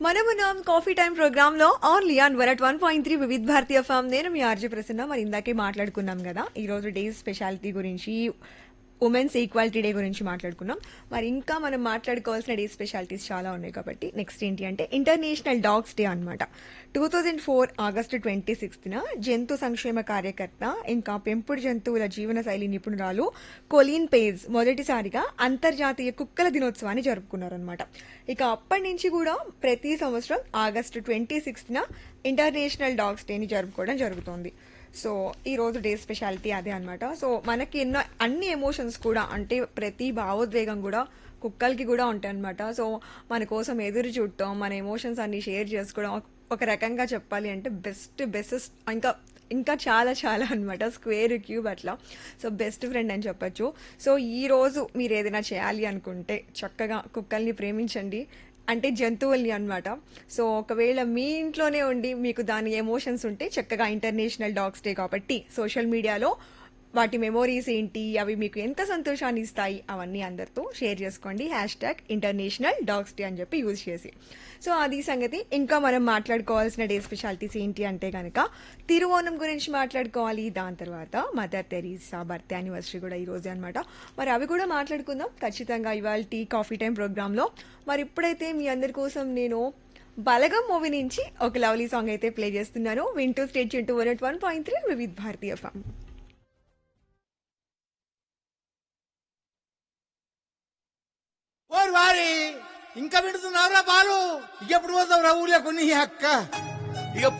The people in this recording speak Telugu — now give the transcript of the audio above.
మనమున్నాం కాఫీ టైం ప్రోగ్రామ్ లో only on one at one point three Vividh Bharati FM నేను మీ ఆర్జీ ప్రసన్న మరి ఇందాకే మాట్లాడుకున్నాం కదా ఈ రోజు డే స్పెషాలిటీ గురించి ఉమెన్స్ ఈక్వాలిటీ డే గురించి మాట్లాడుకున్నాం మరి ఇంకా మనం మాట్లాడుకోవాల్సిన డే స్పెషాలిటీస్ చాలా ఉన్నాయి కాబట్టి నెక్స్ట్ ఏంటి అంటే ఇంటర్నేషనల్ డాగ్స్ డే అన్నమాట two thousand four August twenty సిక్స్త్న జంతు సంక్షేమ కార్యకర్త ఇంకా పెంపుడు జంతువుల జీవన శైలి నిపుణురాలు కొలీన్ పేజ్ మొదటిసారిగా అంతర్జాతీయ కుక్కల దినోత్సవాన్ని జరుపుకున్నారనమాట ఇక అప్పటి నుంచి కూడా ప్రతి సంవత్సరం ఆగస్టు ట్వంటీ సిక్స్త్న ఇంటర్నేషనల్ డాగ్స్ డేని జరుపుకోవడం జరుగుతోంది సో ఈ రోజు డే స్పెషాలిటీ అదే అన్నమాట సో మనకి ఎన్నో అన్ని ఎమోషన్స్ కూడా అంటే ప్రతి భావోద్వేగం కూడా కుక్కలకి కూడా ఉంటాయి అనమాట సో మన కోసం ఎదురు చూడటం మన ఎమోషన్స్ అన్ని షేర్ చేసుకోవడం ఒక- ఒక రకంగా చెప్పాలి అంటే బెస్ట్ బెస్ట్ ఇంకా ఇంకా చాలా చాలా అనమాట స్క్వేర్ క్యూబ్ అట్లా సో బెస్ట్ ఫ్రెండ్ అని చెప్పొచ్చు సో ఈ రోజు మీరు ఏదైనా చేయాలి అనుకుంటే చక్కగా కుక్కల్ని ప్రేమించండి అంటే జంతువుల్ని అన్నమాట సో ఒకవేళ మీ ఇంట్లోనే ఉండి మీకు దాని ఎమోషన్స్ ఉంటే చక్కగా ఇంటర్నేషనల్ డాగ్స్ డే కాబట్టి సోషల్ మీడియాలో వాటి మెమోరీస్ ఏంటి అవి మీకు ఎంత సంతోషాన్ని ఇస్తాయి అవన్నీ అందరితో షేర్ చేసుకోండి hash tag international dogs day అని చెప్పి యూజ్ చేసి సో అది సంగతి ఇంకా మనం మాట్లాడుకోవాల్సిన డే స్పెషాలిటీస్ ఏంటి అంటే కనుక తిరువోణం గురించి మాట్లాడుకోవాలి దాని తర్వాత మదర్ తెరీసా బర్త్ యానివర్సరీ కూడా ఈ రోజే అనమాట మరి అవి కూడా మాట్లాడుకుందాం ఖచ్చితంగా ఇవాళ టీ కాఫీ టైం ప్రోగ్రాంలో మరి ఇప్పుడైతే మీ అందరి కోసం నేను బలగం మూవీ నుంచి ఒక లవ్లీ సాంగ్ అయితే ప్లే చేస్తున్నాను వింటూ స్టేట్ చింటూ one one point three Vividh Bharati FM ఓరి వారి ఇంకా వింటున్నావురా బాలు ఎప్పుడు పోతావు రా ఊర్లో కొన్ని అక్క ఇక